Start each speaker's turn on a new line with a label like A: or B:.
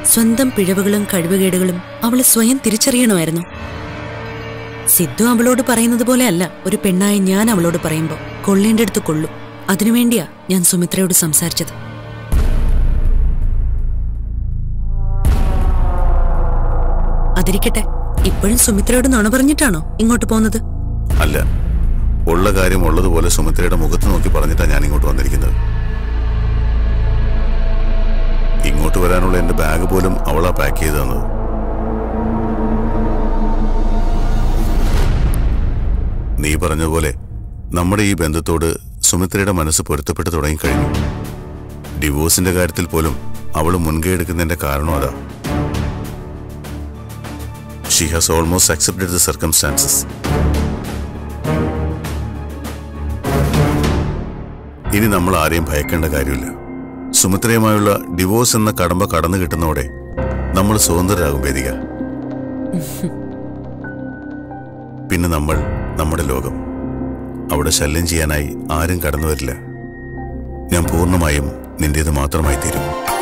A: സ്വന്തം പിഴവുകളും കഴിവുകേടുകളും അവള് സ്വയം തിരിച്ചറിയണമായിരുന്നു സിദ്ധു അവളോട് പറയുന്നത് പോലെ അല്ല ഒരു പെണ്ണായി ഞാൻ അവളോട് പറയുമ്പോ കൊള്ളേണ്ടടുത്ത് കൊള്ളും അതിനുവേണ്ടിയാ ഞാൻ സുമിത്രയോട് സംസാരിച്ചത് അതിരിക്കട്ടെ ഇപ്പോഴും സുമിത്രയോട് നുണ പറഞ്ഞിട്ടാണോ ഇങ്ങോട്ട് പോകുന്നത്
B: അല്ല ഉള്ള കാര്യം ഉള്ളതുപോലെ സുമിത്രയുടെ മുഖത്ത് നോക്കി പറഞ്ഞിട്ടാണ് ഞാൻ ഇങ്ങോട്ട് വന്നിരിക്കുന്നത് ഇങ്ങോട്ട് വരാനുള്ള എന്റെ ബാഗ് പോലും അവളാ പാക്ക് ചെയ്ത് തന്നത് നീ പറഞ്ഞ പോലെ നമ്മുടെ ഈ ബന്ധത്തോട് സുമിത്രയുടെ മനസ്സ് പൊരുത്തപ്പെട്ട് തുടങ്ങിക്കഴിഞ്ഞു ഡിവോഴ്സിന്റെ കാര്യത്തിൽ പോലും അവൾ മുൻകൈ എടുക്കുന്നതിന്റെ കാരണം അതാ she has almost accepted the circumstances ഇനി നമ്മൾ ആരെയും ഭയക്കേണ്ട കാര്യമില്ല സുമിത്രയുമായുള്ള ഡിവോഴ്സ് എന്ന കടമ്പ കടന്നു കിട്ടുന്നതോടെ നമ്മൾ സ്വതന്ത്രരാകും വേദിക പിന്നെ നമ്മൾ നമ്മുടെ ലോകം അവിടെ ശല്യം ചെയ്യാനായി ആരും കടന്നു വരില്ല ഞാൻ പൂർണ്ണമായും നിന്റേത് മാത്രമായി തീരും